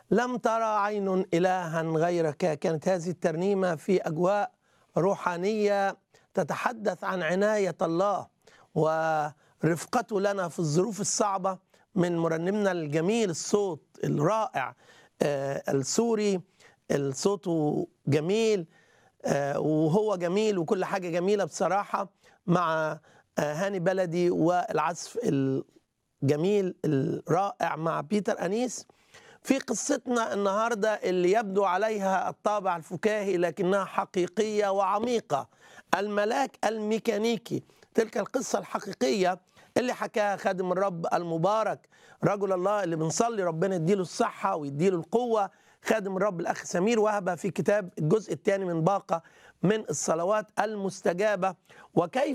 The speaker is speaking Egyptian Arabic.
لم ترى عين إلها غيرك كانت هذه الترنيمة في أجواء روحانية تتحدث عن عناية الله ورفقته لنا في الظروف الصعبة من مرنمنا الجميل الصوت الرائع آه، السوري صوته جميل آه، وهو جميل وكل حاجة جميلة بصراحة مع آه، هاني بلدي والعزف الجميل الرائع مع بيتر أنيس في قصتنا النهاردة اللي يبدو عليها الطابع الفكاهي لكنها حقيقية وعميقة الملاك الميكانيكي تلك القصة الحقيقية اللي حكاها خادم الرب المبارك رجل الله اللي بنصلي ربنا يديله الصحة ويديله القوة خادم الرب الأخ سمير وهبة في كتاب الجزء الثاني من باقة من الصلوات المستجابة وكيف